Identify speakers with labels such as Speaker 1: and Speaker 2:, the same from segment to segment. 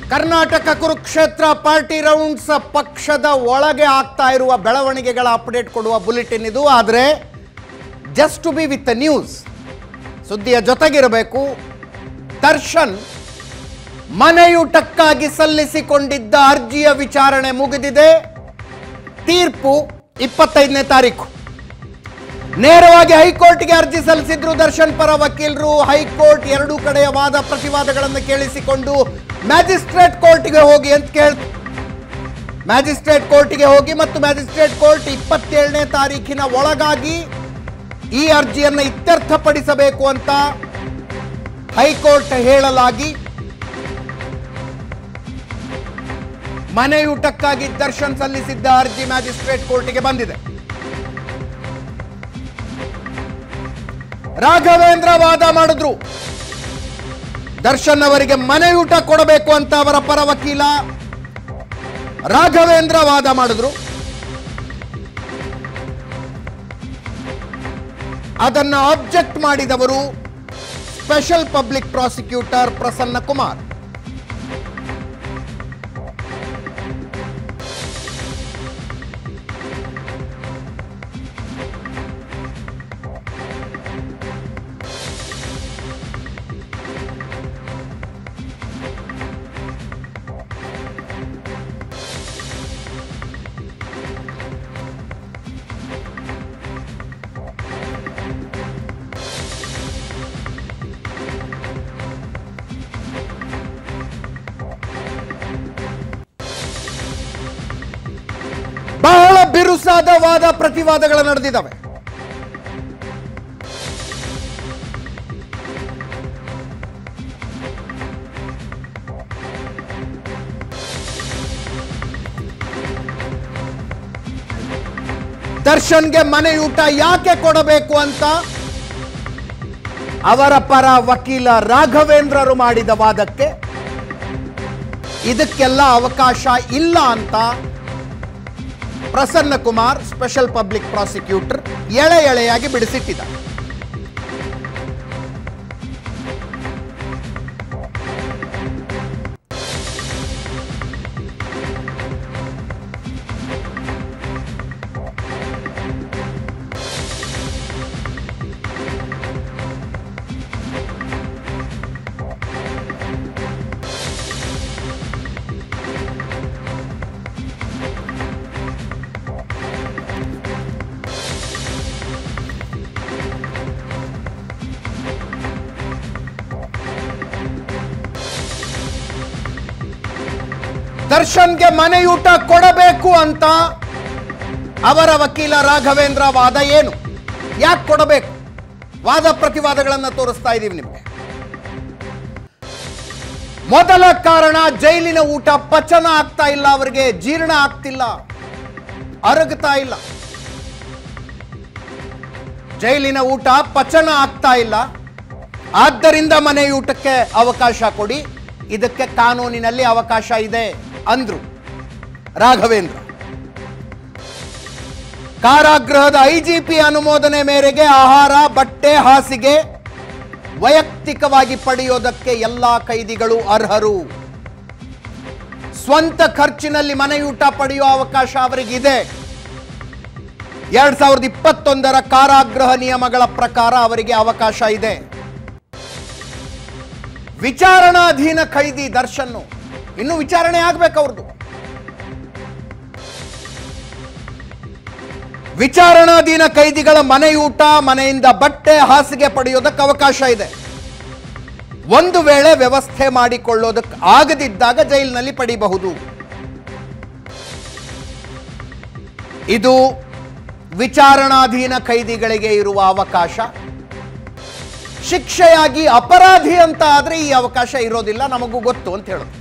Speaker 1: Karnataka Kurukshetra party rounds ಪಕ್ಷದ ಒಳಗೆ ಆಗ್ತಾ ಇರುವ ಬೆಳವಣಿಗೆಗಳ ಅಪ್ಡೇಟ್ ಕೊಡುವ ಬುಲೆಟಿನ್ ಇದು ಆದರೆ just to be with news ಸುದ್ದಿಯ ಜೊತೆಗಿರಬೇಕು ದರ್ಶನ್ ಮನೆಯೂಟಕ್ಕಾಗಿ ಸಲ್ಲಿಸಿಕೊಂಡಿದ್ದ ಅರ್ಜಿಯ ವಿಚಾರಣೆ ಮುಗಿದಿದೆ ತೀರ್ಪು ಇಪ್ಪತ್ತೈದನೇ ತಾರೀಕು ನೇರವಾಗಿ ಹೈಕೋರ್ಟ್ಗೆ ಅರ್ಜಿ ಸಲ್ಲಿಸಿದ್ರು ದರ್ಶನ್ ಪರ ವಕೀಲರು ಹೈಕೋರ್ಟ್ ಎರಡೂ ಕಡೆಯ ವಾದ ಪ್ರತಿವಾದಗಳನ್ನು ಕೇಳಿಸಿಕೊಂಡು ಮ್ಯಾಜಿಸ್ಟ್ರೇಟ್ ಕೋರ್ಟ್ಗೆ ಹೋಗಿ ಅಂತ ಕೇಳ್ ಮ್ಯಾಜಿಸ್ಟ್ರೇಟ್ ಕೋರ್ಟ್ಗೆ ಹೋಗಿ ಮತ್ತು ಮ್ಯಾಜಿಸ್ಟ್ರೇಟ್ ಕೋರ್ಟ್ ಇಪ್ಪತ್ತೇಳನೇ ತಾರೀಕಿನ ಒಳಗಾಗಿ ಈ ಅರ್ಜಿಯನ್ನು ಇತ್ಯರ್ಥಪಡಿಸಬೇಕು ಅಂತ ಹೈಕೋರ್ಟ್ ಹೇಳಲಾಗಿ ಮನೆಯೂಟಕ್ಕಾಗಿ ದರ್ಶನ್ ಸಲ್ಲಿಸಿದ್ದ ಅರ್ಜಿ ಮ್ಯಾಜಿಸ್ಟ್ರೇಟ್ ಕೋರ್ಟ್ಗೆ ಬಂದಿದೆ ರಾಘವೇಂದ್ರ ವಾದ ಮಾಡಿದ್ರು ದರ್ಶನ್ ಅವರಿಗೆ ಮನೆಯೂಟ ಕೊಡಬೇಕು ಅಂತ ಅವರ ಪರ ವಕೀಲ ರಾಘವೇಂದ್ರ ವಾದ ಮಾಡಿದ್ರು ಅದನ್ನು ಆಬ್ಜೆಕ್ಟ್ ಮಾಡಿದವರು special public prosecutor Prasanna Kumar ಬಹಳ ಬಿರುಸಾದ ವಾದ ಪ್ರತಿವಾದಗಳು ನಡೆದಿದ್ದಾವೆ ದರ್ಶನ್ಗೆ ಮನೆಯೂಟ ಯಾಕೆ ಕೊಡಬೇಕು ಅಂತ ಅವರ ಪರ ವಕೀಲ ರಾಘವೇಂದ್ರರು ಮಾಡಿದ ವಾದಕ್ಕೆ ಇದಕ್ಕೆಲ್ಲ ಅವಕಾಶ ಇಲ್ಲ ಅಂತ Prasanna Kumar special public prosecutor ಎಳೆ ಎಳೆಯಾಗಿ ಬಿಡಿಸಿಟ್ಟಿದ್ದಾರೆ ದರ್ಶನ್ಗೆ ಮನೆಯೂಟ ಕೊಡಬೇಕು ಅಂತ ಅವರ ವಕೀಲ ರಾಘವೇಂದ್ರ ವಾದ ಏನು ಯಾಕೆ ಕೊಡಬೇಕು ವಾದ ಪ್ರತಿವಾದಗಳನ್ನು ತೋರಿಸ್ತಾ ಇದ್ದೀವಿ ನಿಮಗೆ ಮೊದಲ ಕಾರಣ ಜೈಲಿನ ಊಟ ಪಚನ ಆಗ್ತಾ ಇಲ್ಲ ಅವರಿಗೆ ಜೀರ್ಣ ಆಗ್ತಿಲ್ಲ ಅರಗ್ತಾ ಇಲ್ಲ ಜೈಲಿನ ಊಟ ಪಚನ ಆಗ್ತಾ ಇಲ್ಲ ಆದ್ದರಿಂದ ಮನೆಯೂಟಕ್ಕೆ ಅವಕಾಶ ಕೊಡಿ ಇದಕ್ಕೆ ಕಾನೂನಿನಲ್ಲಿ ಅವಕಾಶ ಇದೆ ಅಂದ್ರು ರಾಘವೇಂದ್ರ ಕಾರಾಗೃಹದ ಐಜಿಪಿ ಅನುಮೋದನೆ ಮೇರೆಗೆ ಆಹಾರ ಬಟ್ಟೆ ಹಾಸಿಗೆ ವೈಯಕ್ತಿಕವಾಗಿ ಪಡೆಯೋದಕ್ಕೆ ಎಲ್ಲಾ ಕೈದಿಗಳು ಅರ್ಹರು ಸ್ವಂತ ಖರ್ಚಿನಲ್ಲಿ ಮನೆಯೂಟ ಪಡೆಯುವ ಅವಕಾಶ ಅವರಿಗಿದೆ ಎರಡ್ ಸಾವಿರದ ಇಪ್ಪತ್ತೊಂದರ ಕಾರಾಗೃಹ ನಿಯಮಗಳ ಪ್ರಕಾರ ಅವರಿಗೆ ಅವಕಾಶ ಇದೆ ವಿಚಾರಣಾಧೀನ ಖೈದಿ ದರ್ಶನ್ ಇನ್ನು ವಿಚಾರಣೆ ಆಗ್ಬೇಕು ಅವ್ರದ್ದು ವಿಚಾರಣಾಧೀನ ಕೈದಿಗಳ ಮನೆಯೂಟ ಮನೆಯಿಂದ ಬಟ್ಟೆ ಹಾಸಿಗೆ ಪಡೆಯೋದಕ್ಕೆ ಅವಕಾಶ ಇದೆ ಒಂದು ವೇಳೆ ವ್ಯವಸ್ಥೆ ಮಾಡಿಕೊಳ್ಳೋದಕ್ಕೆ ಆಗದಿದ್ದಾಗ ಜೈಲಿನಲ್ಲಿ ಪಡಿಬಹುದು ಇದು ವಿಚಾರಣಾಧೀನ ಖೈದಿಗಳಿಗೆ ಇರುವ ಅವಕಾಶ ಶಿಕ್ಷೆಯಾಗಿ ಅಪರಾಧಿ ಅಂತ ಆದ್ರೆ ಈ ಅವಕಾಶ ಇರೋದಿಲ್ಲ ನಮಗೂ ಗೊತ್ತು ಅಂತ ಹೇಳೋದು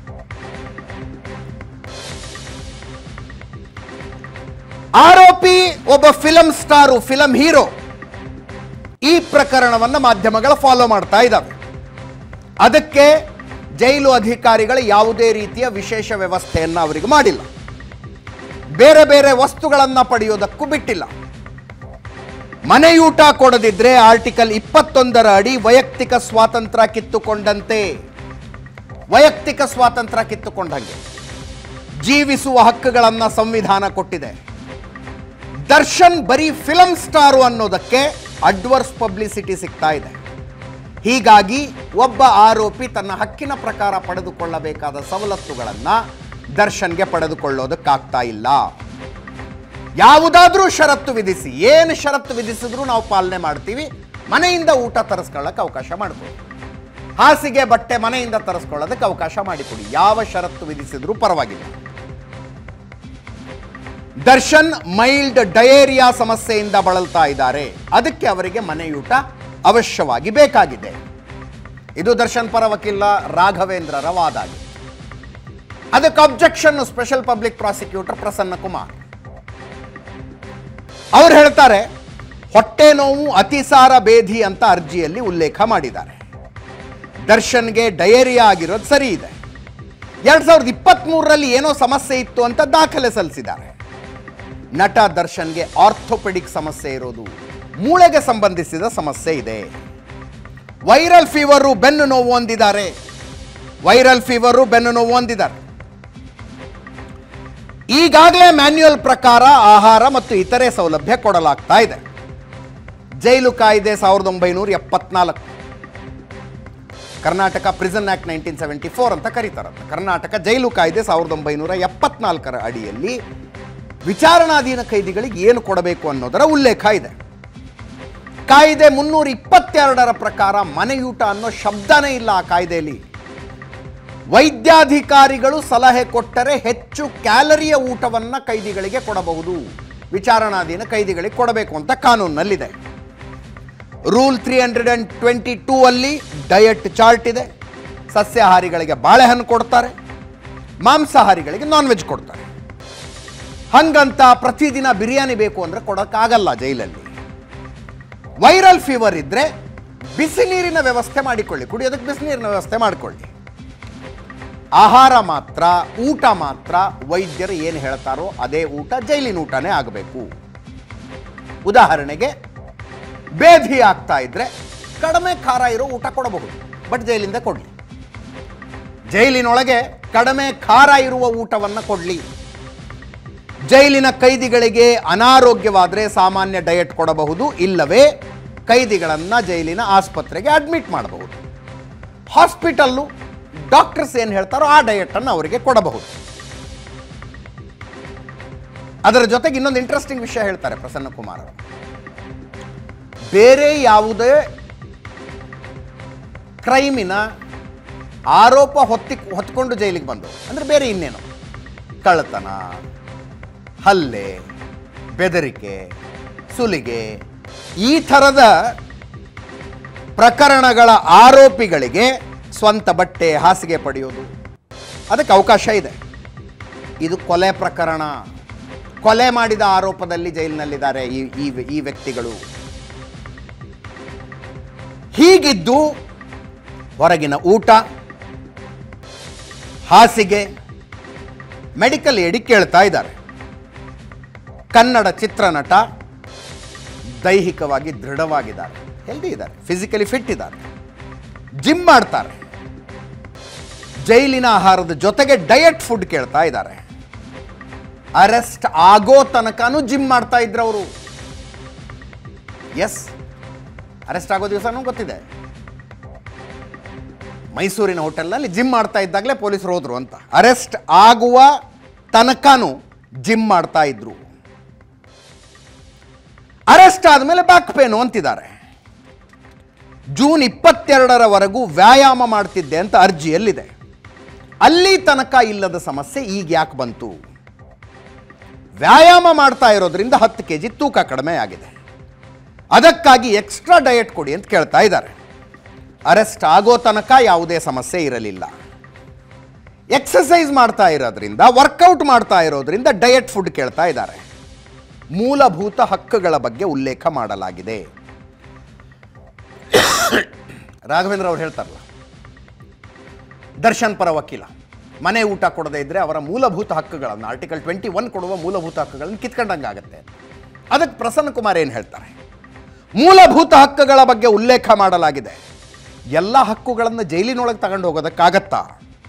Speaker 1: ಆರೋಪಿ ಒಬ್ಬ ಫಿಲಂ ಸ್ಟಾರು ಫಿಲಂ ಹೀರೋ ಈ ಪ್ರಕರಣವನ್ನು ಮಾಧ್ಯಮಗಳ ಫಾಲೋ ಮಾಡ್ತಾ ಇದ್ದಾವೆ ಅದಕ್ಕೆ ಜೈಲು ಅಧಿಕಾರಿಗಳು ಯಾವುದೇ ರೀತಿಯ ವಿಶೇಷ ವ್ಯವಸ್ಥೆಯನ್ನು ಅವರಿಗೆ ಮಾಡಿಲ್ಲ ಬೇರೆ ಬೇರೆ ವಸ್ತುಗಳನ್ನು ಪಡೆಯೋದಕ್ಕೂ ಬಿಟ್ಟಿಲ್ಲ ಮನೆಯೂಟ ಕೊಡದಿದ್ರೆ ಆರ್ಟಿಕಲ್ ಇಪ್ಪತ್ತೊಂದರ ಅಡಿ ವೈಯಕ್ತಿಕ ಸ್ವಾತಂತ್ರ್ಯ ಕಿತ್ತುಕೊಂಡಂತೆ ವೈಯಕ್ತಿಕ ಸ್ವಾತಂತ್ರ್ಯ ಕಿತ್ತುಕೊಂಡಂಗೆ ಜೀವಿಸುವ ಹಕ್ಕುಗಳನ್ನು ಸಂವಿಧಾನ ಕೊಟ್ಟಿದೆ ದರ್ಶನ್ ಬರೀ ಫಿಲಂ ಸ್ಟಾರು ಅನ್ನೋದಕ್ಕೆ ಅಡ್ವರ್ಸ್ ಪಬ್ಲಿಸಿಟಿ ಸಿಗ್ತಾ ಇದೆ ಹೀಗಾಗಿ ಒಬ್ಬ ಆರೋಪಿ ತನ್ನ ಹಕ್ಕಿನ ಪ್ರಕಾರ ಪಡೆದುಕೊಳ್ಳಬೇಕಾದ ಸವಲತ್ತುಗಳನ್ನು ದರ್ಶನ್ಗೆ ಪಡೆದುಕೊಳ್ಳೋದಕ್ಕಾಗ್ತಾ ಇಲ್ಲ ಯಾವುದಾದ್ರೂ ಷರತ್ತು ವಿಧಿಸಿ ಏನು ಷರತ್ತು ವಿಧಿಸಿದ್ರೂ ನಾವು ಪಾಲನೆ ಮಾಡ್ತೀವಿ ಮನೆಯಿಂದ ಊಟ ತರಿಸ್ಕೊಳ್ಳೋಕೆ ಅವಕಾಶ ಮಾಡಿಕೊಡಿ ಹಾಸಿಗೆ ಬಟ್ಟೆ ಮನೆಯಿಂದ ತರಿಸ್ಕೊಳ್ಳೋದಕ್ಕೆ ಅವಕಾಶ ಮಾಡಿಕೊಡಿ ಯಾವ ಷರತ್ತು ವಿಧಿಸಿದ್ರೂ ಪರವಾಗಿಲ್ಲ ದರ್ಶನ್ ಮೈಲ್ಡ್ ಡಯೇರಿಯಾ ಸಮಸ್ಯೆಯಿಂದ ಬಳಲ್ತಾ ಇದ್ದಾರೆ ಅದಕ್ಕೆ ಅವರಿಗೆ ಮನೆಯೂಟ ಅವಶ್ಯವಾಗಿ ಬೇಕಾಗಿದೆ ಇದು ದರ್ಶನ್ ಪರ ವಕೀಲ ರಾಘವೇಂದ್ರರ ವಾದ ಆಗಿದೆ ಅದಕ್ಕೆ objection special public prosecutor Prasanna Kumar ಅವ್ರು ಹೇಳ್ತಾರೆ ಹೊಟ್ಟೆ ನೋವು ಅತಿಸಾರ ಬೇಧಿ ಅಂತ ಅರ್ಜಿಯಲ್ಲಿ ಉಲ್ಲೇಖ ಮಾಡಿದ್ದಾರೆ ದರ್ಶನ್ಗೆ ಡಯೇರಿಯಾ ಆಗಿರೋದು ಸರಿ ಇದೆ ಎರಡ್ ಸಾವಿರದ ಇಪ್ಪತ್ತ್ಮೂರರಲ್ಲಿ ಏನೋ ಸಮಸ್ಯೆ ಇತ್ತು ಅಂತ ದಾಖಲೆ ಸಲ್ಲಿಸಿದ್ದಾರೆ ನಟ ದರ್ಶನ್ಗೆ ಆರ್ಥೋಪೆಡಿಕ್ ಸಮಸ್ಯೆ ಇರೋದು ಮೂಳೆಗೆ ಸಂಬಂಧಿಸಿದ ಸಮಸ್ಯೆ ಇದೆ ವೈರಲ್ ಫೀವರು ಬೆನ್ನು ನೋವು ಹೊಂದಿದ್ದಾರೆ ವೈರಲ್ ಫೀವರು ಬೆನ್ನು ನೋವು ಹೊಂದಿದ್ದಾರೆ ಈಗಾಗಲೇ ಮ್ಯಾನ್ಯುಯಲ್ ಪ್ರಕಾರ ಆಹಾರ ಮತ್ತು ಇತರೆ ಸೌಲಭ್ಯ ಕೊಡಲಾಗ್ತಾ ಇದೆ ಜೈಲು ಕಾಯ್ದೆ ಸಾವಿರದ ಒಂಬೈನೂರ ಎಪ್ಪತ್ನಾಲ್ಕು Karnataka prison act nineteen seventy four ಅಂತ ಕರೀತಾರೆ ಅದನ್ನ. ಕರ್ನಾಟಕ ಜೈಲು ಕಾಯ್ದೆ ಸಾವಿರದ ಒಂಬೈನೂರ ಎಪ್ಪತ್ನಾಲ್ಕರ ಅಡಿಯಲ್ಲಿ ವಿಚಾರಣಾಧೀನ ಕೈದಿಗಳಿಗೆ ಏನು ಕೊಡಬೇಕು ಅನ್ನೋದರ ಉಲ್ಲೇಖ ಇದೆ ಕಾಯ್ದೆ ಮುನ್ನೂರ ಇಪ್ಪತ್ತೆರಡರ ಪ್ರಕಾರ ಮನೆಯೂಟ ಅನ್ನೋ ಶಬ್ದನೇ ಇಲ್ಲ ಆ ಕಾಯ್ದೆಯಲ್ಲಿ ವೈದ್ಯಾಧಿಕಾರಿಗಳು ಸಲಹೆ ಕೊಟ್ಟರೆ ಹೆಚ್ಚು ಕ್ಯಾಲರಿಯ ಊಟವನ್ನು ಕೈದಿಗಳಿಗೆ ಕೊಡಬಹುದು ವಿಚಾರಣಾಧೀನ ಕೈದಿಗಳಿಗೆ ಕೊಡಬೇಕು ಅಂತ ಕಾನೂನಿನಲ್ಲಿದೆ rule three hundred and twenty two ಅಲ್ಲಿ ಡಯಟ್ ಚಾರ್ಟ್ ಇದೆ ಸಸ್ಯಾಹಾರಿಗಳಿಗೆ ಬಾಳೆಹಣ್ಣು ಕೊಡ್ತಾರೆ ಮಾಂಸಾಹಾರಿಗಳಿಗೆ ನಾನ್ ವೆಜ್ ಕೊಡ್ತಾರೆ ಹಂಗಂತ ಪ್ರತಿದಿನ ಬಿರಿಯಾನಿ ಬೇಕು ಅಂದರೆ ಕೊಡೋಕ್ಕಾಗಲ್ಲ ಜೈಲಲ್ಲಿ ವೈರಲ್ ಫೀವರ್ ಇದ್ದರೆ ಬಿಸಿ ನೀರಿನ ವ್ಯವಸ್ಥೆ ಮಾಡಿಕೊಳ್ಳಿ ಕುಡಿಯೋದಕ್ಕೆ ಬಿಸಿ ನೀರಿನ ವ್ಯವಸ್ಥೆ ಮಾಡಿಕೊಳ್ಳಿ ಆಹಾರ ಮಾತ್ರ ಊಟ ಮಾತ್ರ ವೈದ್ಯರು ಏನು ಹೇಳ್ತಾರೋ ಅದೇ ಊಟ ಜೈಲಿನ ಊಟನೇ ಆಗಬೇಕು ಉದಾಹರಣೆಗೆ ಬೇಧಿ ಆಗ್ತಾ ಇದ್ರೆ ಕಡಿಮೆ ಖಾರ ಇರೋ ಊಟ ಕೊಡಬಹುದು ಬಟ್ ಜೈಲಿಂದ ಕೊಡಲಿ ಜೈಲಿನೊಳಗೆ ಕಡಿಮೆ ಖಾರ ಇರುವ ಊಟವನ್ನು ಕೊಡಲಿ ಜೈಲಿನ ಕೈದಿಗಳಿಗೆ ಅನಾರೋಗ್ಯವಾದರೆ ಸಾಮಾನ್ಯ ಡಯಟ್ ಕೊಡಬಹುದು ಇಲ್ಲವೇ ಕೈದಿಗಳನ್ನು ಜೈಲಿನ ಆಸ್ಪತ್ರೆಗೆ ಅಡ್ಮಿಟ್ ಮಾಡಬಹುದು ಹಾಸ್ಪಿಟಲ್ಲು ಡಾಕ್ಟರ್ಸ್ ಏನು ಹೇಳ್ತಾರೋ ಆ ಡಯಟನ್ನು ಅವರಿಗೆ ಕೊಡಬಹುದು ಅದರ ಜೊತೆಗೆ ಇನ್ನೊಂದು ಇಂಟ್ರೆಸ್ಟಿಂಗ್ ವಿಷಯ ಹೇಳ್ತಾರೆ ಪ್ರಸನ್ನ ಕುಮಾರ್ ಅವರು ಬೇರೆ ಯಾವುದೇ ಕ್ರೈಮಿನ ಆರೋಪ ಹೊತ್ತಿ ಹೊತ್ಕೊಂಡು ಜೈಲಿಗೆ ಬಂದು ಅಂದರೆ ಬೇರೆ ಇನ್ನೇನು ಕಳ್ಳತನ ಹಲ್ಲೆ ಬೆದರಿಕೆ ಸುಲಿಗೆ ಈ ಥರದ ಪ್ರಕರಣಗಳ ಆರೋಪಿಗಳಿಗೆ ಸ್ವಂತ ಬಟ್ಟೆ ಹಾಸಿಗೆ ಪಡೆಯೋದು ಅದಕ್ಕೆ ಅವಕಾಶ ಇದೆ ಇದು ಕೊಲೆ ಪ್ರಕರಣ ಕೊಲೆ ಮಾಡಿದ ಆರೋಪದಲ್ಲಿ ಜೈಲಿನಲ್ಲಿದ್ದಾರೆ ಈ ಈ ಈ ವ್ಯಕ್ತಿಗಳು ಹೀಗಿದ್ದು ಹೊರಗಿನ ಊಟ ಹಾಸಿಗೆ ಮೆಡಿಕಲ್ ಏಡಿ ಕೇಳ್ತಾ ಇದ್ದಾರೆ ಕನ್ನಡ ಚಿತ್ರನಟ ದೈಹಿಕವಾಗಿ ದೃಢವಾಗಿದ್ದಾರೆ ಹೆಲ್ದಿ ಇದ್ದಾರೆ ಫಿಸಿಕಲಿ ಫಿಟ್ ಇದ್ದಾರೆ ಜಿಮ್ ಮಾಡ್ತಾರೆ ಜೈಲಿನ ಆಹಾರದ ಜೊತೆಗೆ ಡಯಟ್ ಫುಡ್ ಕೇಳ್ತಾ ಇದ್ದಾರೆ ಅರೆಸ್ಟ್ ಆಗೋ ತನಕನೂ ಜಿಮ್ ಮಾಡ್ತಾ ಇದ್ರು ಅವರು ಎಸ್ ಅರೆಸ್ಟ್ ಆಗೋ ದಿವಸನೂ ಗೊತ್ತಿದೆ ಮೈಸೂರಿನ ಹೋಟೆಲ್ನಲ್ಲಿ ಜಿಮ್ ಮಾಡ್ತಾ ಇದ್ದಾಗಲೇ ಪೊಲೀಸರು ಹೋದ್ರು ಅಂತ ಅರೆಸ್ಟ್ ಆಗುವ ತನಕನೂ ಜಿಮ್ ಮಾಡ್ತಾ ಇದ್ರು ಅರೆಸ್ಟ್ ಆದಮೇಲೆ ಬ್ಯಾಕ್ ಪೇನು ಅಂತಿದ್ದಾರೆ ಜೂನ್ ಇಪ್ಪತ್ತೆರಡರವರೆಗೂ ವ್ಯಾಯಾಮ ಮಾಡ್ತಿದ್ದೆ ಅಂತ ಅರ್ಜಿಯಲ್ಲಿದೆ ಅಲ್ಲಿ ತನಕ ಇಲ್ಲದ ಸಮಸ್ಯೆ ಈಗ ಯಾಕೆ ಬಂತು ವ್ಯಾಯಾಮ ಮಾಡ್ತಾ ಇರೋದ್ರಿಂದ ಹತ್ತು ಕೆ ಜಿ ತೂಕ ಕಡಿಮೆ ಆಗಿದೆ ಅದಕ್ಕಾಗಿ ಎಕ್ಸ್ಟ್ರಾ ಡಯಟ್ ಕೊಡಿ ಅಂತ ಕೇಳ್ತಾ ಇದ್ದಾರೆ ಅರೆಸ್ಟ್ ಆಗೋ ತನಕ ಯಾವುದೇ ಸಮಸ್ಯೆ ಇರಲಿಲ್ಲ ಎಕ್ಸಸೈಸ್ ಮಾಡ್ತಾ ಇರೋದ್ರಿಂದ ವರ್ಕೌಟ್ ಮಾಡ್ತಾ ಇರೋದ್ರಿಂದ ಡಯಟ್ ಫುಡ್ ಕೇಳ್ತಾ ಇದ್ದಾರೆ ಮೂಲಭೂತ ಹಕ್ಕುಗಳ ಬಗ್ಗೆ ಉಲ್ಲೇಖ ಮಾಡಲಾಗಿದೆ ರಾಘವೇಂದ್ರ ಅವ್ರು ಹೇಳ್ತಾರಲ್ಲ ದರ್ಶನ್ ಪರ ವಕೀಲ ಮನೆ ಊಟ ಕೊಡದೇ ಇದ್ರೆ ಅವರ ಮೂಲಭೂತ ಹಕ್ಕುಗಳನ್ನು ಆರ್ಟಿಕಲ್ ಟ್ವೆಂಟಿ ಒನ್ ಕೊಡುವ ಮೂಲಭೂತ ಹಕ್ಕುಗಳನ್ನು ಕಿತ್ಕೊಂಡಂಗಾಗತ್ತೆ ಅದಕ್ಕೆ ಪ್ರಸನ್ನ ಕುಮಾರ್ ಏನು ಹೇಳ್ತಾರೆ ಮೂಲಭೂತ ಹಕ್ಕುಗಳ ಬಗ್ಗೆ ಉಲ್ಲೇಖ ಮಾಡಲಾಗಿದೆ ಎಲ್ಲ ಹಕ್ಕುಗಳನ್ನು ಜೈಲಿನೊಳಗೆ ತಗೊಂಡು ಹೋಗೋದಕ್ಕಾಗತ್ತಾ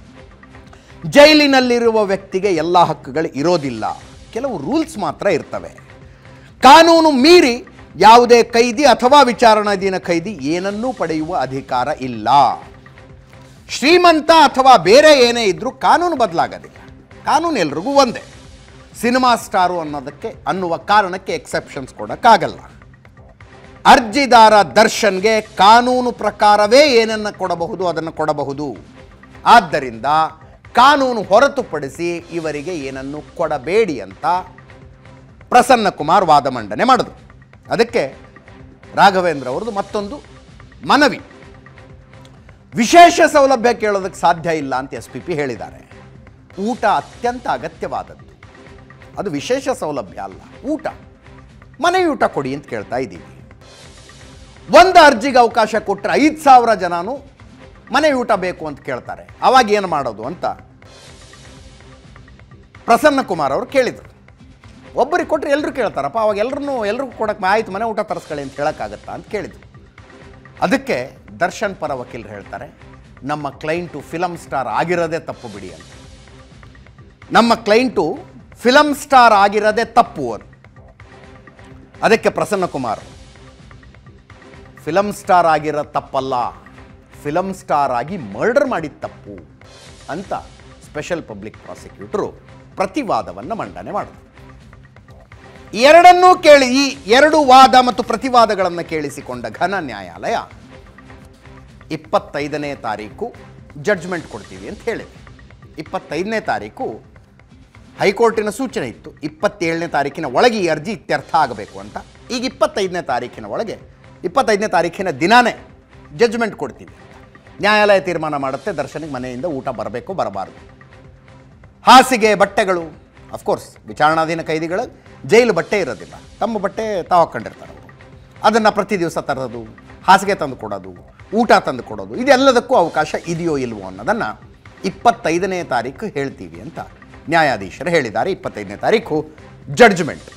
Speaker 1: ಜೈಲಿನಲ್ಲಿರುವ ವ್ಯಕ್ತಿಗೆ ಎಲ್ಲ ಹಕ್ಕುಗಳು ಇರೋದಿಲ್ಲ ಕೆಲವು ರೂಲ್ಸ್ ಮಾತ್ರ ಇರ್ತವೆ ಕಾನೂನು ಮೀರಿ ಯಾವುದೇ ಕೈದಿ ಅಥವಾ ವಿಚಾರಣಾಧೀನ ಕೈದಿ ಏನನ್ನೂ ಪಡೆಯುವ ಅಧಿಕಾರ ಇಲ್ಲ ಶ್ರೀಮಂತ ಅಥವಾ ಬೇರೆ ಏನೇ ಇದ್ರೂ ಕಾನೂನು ಬದಲಾಗೋದಿಲ್ಲ ಕಾನೂನು ಎಲ್ರಿಗೂ ಒಂದೇ ಸಿನಿಮಾ ಸ್ಟಾರು ಅನ್ನೋದಕ್ಕೆ ಅನ್ನುವ ಕಾರಣಕ್ಕೆ ಎಕ್ಸೆಪ್ಷನ್ಸ್ ಕೊಡೋಕ್ಕಾಗಲ್ಲ ಅರ್ಜಿದಾರ ದರ್ಶನ್ಗೆ ಕಾನೂನು ಪ್ರಕಾರವೇ ಏನನ್ನು ಕೊಡಬಹುದು ಅದನ್ನು ಕೊಡಬಹುದು ಆದ್ದರಿಂದ ಕಾನೂನು ಹೊರತುಪಡಿಸಿ ಇವರಿಗೆ ಏನನ್ನು ಕೊಡಬೇಡಿ ಅಂತ ಪ್ರಸನ್ನ ಕುಮಾರ್ ವಾದ ಮಂಡನೆ ಮಾಡಿದ್ರು ಅದಕ್ಕೆ ರಾಘವೇಂದ್ರ ಅವ್ರದ್ದು ಮತ್ತೊಂದು ಮನವಿ ವಿಶೇಷ ಸೌಲಭ್ಯ ಕೇಳೋದಕ್ಕೆ ಸಾಧ್ಯ ಇಲ್ಲ ಅಂತ ಎಸ್ ಪಿ ಪಿ ಹೇಳಿದ್ದಾರೆ ಊಟ ಅತ್ಯಂತ ಅಗತ್ಯವಾದದ್ದು ಅದು ವಿಶೇಷ ಸೌಲಭ್ಯ ಅಲ್ಲ ಊಟ ಮನೆ ಊಟ ಕೊಡಿ ಅಂತ ಕೇಳ್ತಾ ಇದ್ದೀವಿ ಒಂದು ಅರ್ಜಿಗೆ ಅವಕಾಶ ಕೊಟ್ಟರೆ ಐದು ಸಾವಿರ ಜನನು ಮನೆ ಊಟ ಬೇಕು ಅಂತ ಕೇಳ್ತಾರೆ ಅವಾಗ ಏನು ಮಾಡೋದು ಅಂತ ಪ್ರಸನ್ನ ಕುಮಾರ್ ಅವರು ಕೇಳಿದರು ಒಬ್ಬರಿಗೆ ಕೊಟ್ಟರೆ ಎಲ್ಲರೂ ಕೇಳ್ತಾರಪ್ಪ ಅವಾಗ ಎಲ್ಲರೂ ಎಲ್ರಿಗೂ ಕೊಡಕ್ಕೆ ಆಯ್ತು ಮನೆ ಊಟ ತರಿಸ್ಕೊಳ್ಳಿ ಅಂತ ಹೇಳೋಕ್ಕಾಗತ್ತಾ ಅಂತ ಕೇಳಿದರು ಅದಕ್ಕೆ ದರ್ಶನ್ ಪರ ವಕೀಲರು ಹೇಳ್ತಾರೆ ನಮ್ಮ ಕ್ಲೈಂಟು ಫಿಲಮ್ ಸ್ಟಾರ್ ಆಗಿರೋದೇ ತಪ್ಪು ಬಿಡಿ ಅಂತ ನಮ್ಮ ಕ್ಲೈಂಟು ಫಿಲಮ್ ಸ್ಟಾರ್ ಆಗಿರೋದೇ ತಪ್ಪು ಅಂತ ಅದಕ್ಕೆ ಪ್ರಸನ್ನ ಕುಮಾರ್ ಫಿಲಮ್ ಸ್ಟಾರ್ ಆಗಿರೋ ತಪ್ಪಲ್ಲ ಫಿಲಮ್ ಸ್ಟಾರ್ ಆಗಿ ಮರ್ಡರ್ ಮಾಡಿದ ತಪ್ಪು ಅಂತ ಸ್ಪೆಷಲ್ ಪಬ್ಲಿಕ್ ಪ್ರಾಸಿಕ್ಯೂಟರು ಪ್ರತಿವಾದವನ್ನು ಮಂಡನೆ ಮಾಡಿದ್ರು ಎರಡನ್ನೂ ಕೇಳಿ ಈ ಎರಡು ವಾದ ಮತ್ತು ಪ್ರತಿವಾದಗಳನ್ನು ಕೇಳಿಸಿಕೊಂಡ ಘನ ನ್ಯಾಯಾಲಯ ಇಪ್ಪತ್ತೈದನೇ ತಾರೀಕು ಜಡ್ಜ್ಮೆಂಟ್ ಕೊಡ್ತೀವಿ ಅಂತ ಹೇಳಿದೆ ಇಪ್ಪತ್ತೈದನೇ ತಾರೀಕು ಹೈಕೋರ್ಟಿನ ಸೂಚನೆ ಇತ್ತು ಇಪ್ಪತ್ತೇಳನೇ ತಾರೀಕಿನ ಒಳಗೆ ಈ ಅರ್ಜಿ ಇತ್ಯರ್ಥ ಆಗಬೇಕು ಅಂತ ಈಗ ಇಪ್ಪತ್ತೈದನೇ ತಾರೀಕಿನ ಒಳಗೆ ಇಪ್ಪತ್ತೈದನೇ ತಾರೀಕಿನ ದಿನಾನೇ ಜಡ್ಜ್ಮೆಂಟ್ ಕೊಡ್ತೀವಿ ನ್ಯಾಯಾಲಯ ತೀರ್ಮಾನ ಮಾಡುತ್ತೆ ದರ್ಶನಿಗೆ ಮನೆಯಿಂದ ಊಟ ಬರಬೇಕು ಬರಬಾರ್ದು ಹಾಸಿಗೆ ಬಟ್ಟೆಗಳು ಅಫ್ಕೋರ್ಸ್ ವಿಚಾರಣಾಧೀನ ಕೈದಿಗಳು ಜೈಲು ಬಟ್ಟೆ ಇರೋದಿಲ್ಲ ತಮ್ಮ ಬಟ್ಟೆ ತಾವು ಹಾಕ್ಕೊಂಡಿರ್ತಾರೆ ಅವರು ಅದನ್ನು ಪ್ರತಿ ದಿವಸ ತರೋದು ಹಾಸಿಗೆ ತಂದು ಕೊಡೋದು ಊಟ ತಂದು ಕೊಡೋದು ಇದೆಲ್ಲದಕ್ಕೂ ಅವಕಾಶ ಇದೆಯೋ ಇಲ್ವೋ ಅನ್ನೋದನ್ನು ಇಪ್ಪತ್ತೈದನೇ ತಾರೀಕು ಹೇಳ್ತೀವಿ ಅಂತ ನ್ಯಾಯಾಧೀಶರು ಹೇಳಿದ್ದಾರೆ ಇಪ್ಪತ್ತೈದನೇ ತಾರೀಕು ಜಡ್ಜ್ಮೆಂಟ್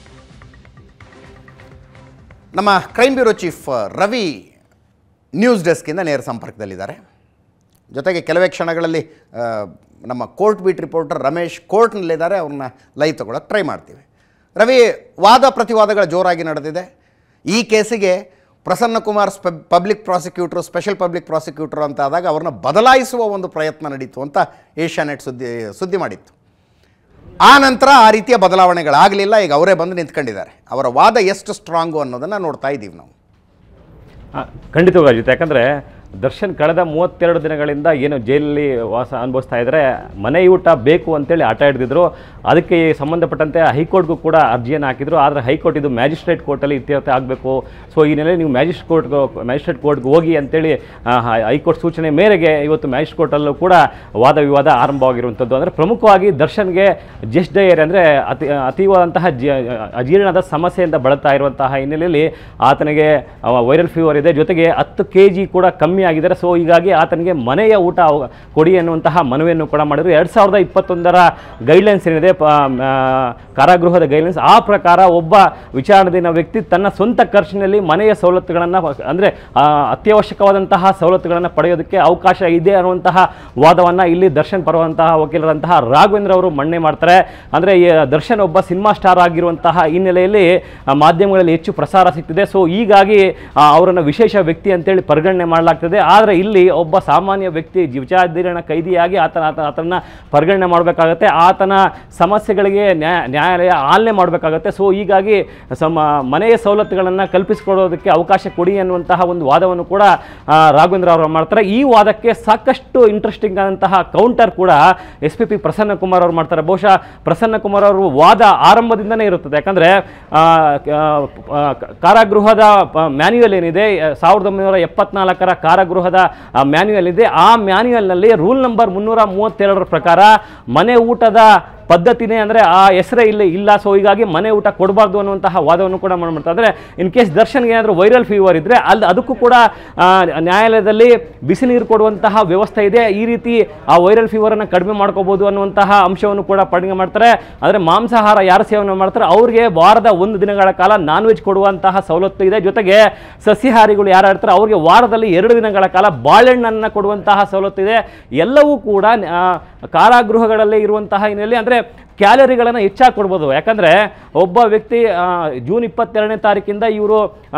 Speaker 1: ನಮ್ಮ crime bureau chief Ravi news ಡೆಸ್ಕಿಂದ ನೇರ ಸಂಪರ್ಕದಲ್ಲಿದ್ದಾರೆ ಜೊತೆಗೆ ಕೆಲವೇ ಕ್ಷಣಗಳಲ್ಲಿ ಆ, ನಮ್ಮ ಕೋರ್ಟ್ ಬೀಟ್ ರಿಪೋರ್ಟರ್ ರಮೇಶ್ ಕೋರ್ಟ್ನಲ್ಲಿದ್ದಾರೆ ಅವ್ರನ್ನ ಲೈವ್ ತಗೊಳಕ್ಕೆ ಟ್ರೈ ಮಾಡ್ತೀವಿ ರವಿ ವಾದ ಪ್ರತಿವಾದಗಳು ಜೋರಾಗಿ ನಡೆದಿದೆ ಈ ಕೇಸಿಗೆ ಪ್ರಸನ್ನ ಕುಮಾರ್ ಸ್ಪ ಪಬ್ಲಿಕ್ ಪ್ರಾಸಿಕ್ಯೂಟ್ರು ಸ್ಪೆಷಲ್ ಪಬ್ಲಿಕ್ ಪ್ರಾಸಿಕ್ಯೂಟರ್ ಅಂತ ಆದಾಗ ಅವ್ರನ್ನ ಬದಲಾಯಿಸುವ ಒಂದು ಪ್ರಯತ್ನ ನಡೀತು ಅಂತ ಏಷ್ಯಾನೆಟ್ ಸುದ್ದಿ ಸುದ್ದಿ ಮಾಡಿತ್ತು ಆ ನಂತರ ಆ ರೀತಿಯ ಬದಲಾವಣೆಗಳಾಗಲಿಲ್ಲ ಈಗ ಅವರೇ ಬಂದು ನಿಂತ್ಕೊಂಡಿದ್ದಾರೆ ಅವರ ವಾದ ಎಷ್ಟು ಸ್ಟ್ರಾಂಗು ಅನ್ನೋದನ್ನು ನೋಡ್ತಾ ಇದ್ದೀವಿ ನಾವು
Speaker 2: ಆ, ಖಂಡಿತವಾಗಿ ಅಜಿತ್ ಯಾಕಂದರೆ ದರ್ಶನ್ ಕಳೆದ ಮೂವತ್ತೆರಡು ದಿನಗಳಿಂದ ಏನು ಜೈಲಲ್ಲಿ ವಾಸ ಅನುಭವಿಸ್ತಾ ಇದ್ದಾರೆ ಮನೆ ಊಟ ಬೇಕು ಅಂತೇಳಿ ಆಟ ಹಿಡಿದಿದ್ರು ಅದಕ್ಕೆ ಸಂಬಂಧಪಟ್ಟಂತೆ ಹೈಕೋರ್ಟ್ಗೂ ಕೂಡ ಅರ್ಜಿಯನ್ನು ಹಾಕಿದ್ರು ಆದರೆ ಹೈಕೋರ್ಟ್ ಇದು ಮ್ಯಾಜಿಸ್ಟ್ರೇಟ್ ಕೋರ್ಟಲ್ಲಿ ಇತ್ಯರ್ಥ ಆಗಬೇಕು ಸೊ ಈ ನೆಲೆ ನೀವು ಮ್ಯಾಜಿಸ್ಟ್ರೇಟ್ ಕೋರ್ಟ್ ಮ್ಯಾಜಿಸ್ಟ್ರೇಟ್ ಕೋರ್ಟ್ಗೆ ಹೋಗಿ ಅಂತೇಳಿ ಆ, ಹೈ- ಹೈಕೋರ್ಟ್ ಸೂಚನೆ ಮೇರೆಗೆ ಇವತ್ತು ಮ್ಯಾಜಿಸ್ಟ್ರೇಟ್ ಕೋರ್ಟಲ್ಲೂ ಕೂಡ ವಾದ ವಿವಾದ ಆರಂಭವಾಗಿರುವಂಥದ್ದು ಅಂದರೆ ಪ್ರಮುಖವಾಗಿ ದರ್ಶನ್ಗೆ ಜಸ್ಟ್ ಡಯರ್ ಅಂದರೆ ಅತಿ ಅತೀವಾದಂತಹ ಜ ಅಜೀರ್ಣದ ಸಮಸ್ಯೆಯಿಂದ ಬಳಲ್ತಾ ಇರುವಂತಹ ಹಿನ್ನೆಲೆಯಲ್ಲಿ ಆತನಿಗೆ ವೈರಲ್ ಫೀವರ್ ಇದೆ ಜೊತೆಗೆ ಹತ್ತು ಕೆ ಜಿ ಕೂಡ ಕಮ್ಮಿ ಆಗಿದ್ದಾರೆ ಸೊ ಹೀಗಾಗಿ ಆತನಿಗೆ ಮನೆಯ ಊಟ ಅವ- ಕೊಡಿ ಅನ್ನುವಂತಹ ಮನವಿಯನ್ನು ಕೂಡ ಮಾಡಿದ್ರು ಎರಡು ಸಾವಿರದ ಇಪ್ಪತ್ತೊಂದರ ಗೈಡ್ಲೈನ್ಸ್ ಏನಿದೆ ಪ- ಆ, ಕಾರಾಗೃಹದ ಗೈಡ್ಲೈನ್ಸ್ ಆ ಪ್ರಕಾರ ಒಬ್ಬ ವಿಚಾರಣಾಧೀನ ವ್ಯಕ್ತಿ ತನ್ನ ಸ್ವಂತ ಖರ್ಚಿನಲ್ಲಿ ಮನೆಯ ಸವಲತ್ತುಗಳನ್ನು ಅಂದರೆ ಅತ್ಯವಶ್ಯಕವಾದಂತಹ ಸವಲತ್ತುಗಳನ್ನು ಪಡೆಯೋದಕ್ಕೆ ಅವಕಾಶ ಇದೆ ಅನ್ನುವಂತಹ ವಾದವನ್ನು ಇಲ್ಲಿ ದರ್ಶನ್ ಪರವಂತಹ ವಕೀಲರಂತಹ ರಾಘವೇಂದ್ರ ಅವರು ಮಣ್ಣೆ ಮಾಡ್ತಾರೆ ಅಂದರೆ ಈ ದರ್ಶನ್ ಒಬ್ಬ ಸಿನಿಮಾ ಸ್ಟಾರ್ ಆಗಿರುವಂತಹ ಹಿನ್ನೆಲೆಯಲ್ಲಿ ಆ, ಮಾಧ್ಯಮಗಳಲ್ಲಿ ಹೆಚ್ಚು ಪ್ರಸಾರ ಸಿಗ್ತಿದೆ ಸೊ ಹೀಗಾಗಿ ಆ, ಅವರನ್ನು ವಿಶೇಷ ವ್ಯಕ್ತಿ ಅಂತೇಳಿ ಪರಿಗಣನೆ ಮಾಡಲಾಗ್ತದೆ ಆದರೆ ಇಲ್ಲಿ ಒಬ್ಬ ಸಾಮಾನ್ಯ ವ್ಯಕ್ತಿ ವಿಚಾರಣಾ ಕೈದಿಯಾಗಿ ಆತನ ಆತ ಆತನ ಪರಿಗಣನೆ ಮಾಡಬೇಕಾಗತ್ತೆ ಆತನ ಸಮಸ್ಯೆಗಳಿಗೆ ನ್ಯಾಯ ನ್ಯಾಯಾಲಯ ಆಲನೆ ಮಾಡಬೇಕಾಗತ್ತೆ ಸೊ ಹೀಗಾಗಿ ಸಮ ಮನೆಯ ಸವಲತ್ತುಗಳನ್ನು ಕಲ್ಪಿಸಿಕೊಡೋದಕ್ಕೆ ಅವಕಾಶ ಕೊಡಿ ಅನ್ನುವಂತಹ ಒಂದು ವಾದವನ್ನು ಕೂಡ ಆ, ರಾಘವೇಂದ್ರ ಅವರು ಮಾಡ್ತಾರೆ ಈ ವಾದಕ್ಕೆ ಸಾಕಷ್ಟು ಇಂಟ್ರೆಸ್ಟಿಂಗ್ ಆದಂತಹ ಕೌಂಟರ್ ಕೂಡ S P P Prasanna Kumar ಅವರು ಮಾಡ್ತಾರೆ ಬಹುಶಃ ಪ್ರಸನ್ನ ಕುಮಾರ್ ಅವರು ವಾದ ಆರಂಭದಿಂದನೇ ಇರುತ್ತದೆ ಯಾಕಂದರೆ ಕಾರಾಗೃಹದ ಮ್ಯಾನ್ಯುಯಲ್ ಏನಿದೆ ಆ, ಸಾವಿರದ ಒಂಬೈನೂರ ಎಪ್ಪತ್ನಾಲ್ಕರ ಕಾರಾಗೃಹದ ಮ್ಯಾನ್ಯುಯಲ್ ಇದೆ ಆ ಮ್ಯಾನ್ಯುಯಲ್ನಲ್ಲಿ ರೂಲ್ ನಂಬರ್ ಮುನ್ನೂರ ಮೂವತ್ತೆರಡರ ಪ್ರಕಾರ ಮನೆ ಊಟದ ಪದ್ಧತಿನೇ ಅಂದರೆ ಆ ಹೆಸರೇ ಇಲ್ಲಿ ಇಲ್ಲ ಸೊ ಹೀಗಾಗಿ ಮನೆ ಊಟ ಕೊಡಬಾರ್ದು ಅನ್ನುವಂತಹ ವಾದವನ್ನು ಕೂಡ ಮಾಡ್ತಾರೆ ಅಂದರೆ ಇನ್ ಕೇಸ್ ದರ್ಶನ್ಗೆ ಏನಾದರೂ ವೈರಲ್ ಫೀವರ್ ಇದ್ದರೆ ಅಲ್ಲಿ ಅದಕ್ಕೂ ಕೂಡ ಆ, ನ್ಯಾಯಾಲಯದಲ್ಲಿ ಬಿಸಿ ನೀರು ಕೊಡುವಂತಹ ವ್ಯವಸ್ಥೆ ಇದೆ ಈ ರೀತಿ ಆ ವೈರಲ್ ಫೀವರನ್ನು ಕಡಿಮೆ ಮಾಡ್ಕೋಬೋದು ಅನ್ನುವಂತಹ ಅಂಶವನ್ನು ಕೂಡ ಪರಿಗಣನೆ ಮಾಡ್ತಾರೆ ಆದರೆ ಮಾಂಸಾಹಾರ ಯಾರು ಸೇವನೆ ಮಾಡ್ತಾರೆ ಅವ್ರಿಗೆ ವಾರದ ಒಂದು ದಿನಗಳ ಕಾಲ ನಾನ್ ವೆಜ್ ಕೊಡುವಂತಹ ಸವಲತ್ತು ಇದೆ ಜೊತೆಗೆ ಸಸ್ಯಾಹಾರಿಗಳು ಯಾರು ಇರ್ತಾರೆ ಅವ್ರಿಗೆ ವಾರದಲ್ಲಿ ಎರಡು ದಿನಗಳ ಕಾಲ ಬಾಳೆಹಣ್ಣನ್ನು ಕೊಡುವಂತಹ ಸವಲತ್ತು ಇದೆ ಎಲ್ಲವೂ ಕೂಡ ಆ, ಕಾರಾಗೃಹಗಳಲ್ಲಿ ಇರುವಂತಹ ಹಿನ್ನೆಲೆ ಅಂದರೆ ಕ್ಯಾಲರಿಗಳನ್ನು ಹೆಚ್ಚಾಗಿ ಕೊಡ್ಬೋದು ಯಾಕಂದರೆ ಒಬ್ಬ ವ್ಯಕ್ತಿ ಆ, ಜೂನ್ ಇಪ್ಪತ್ತೆರಡನೇ ತಾರೀಕಿಂದ ಇವರು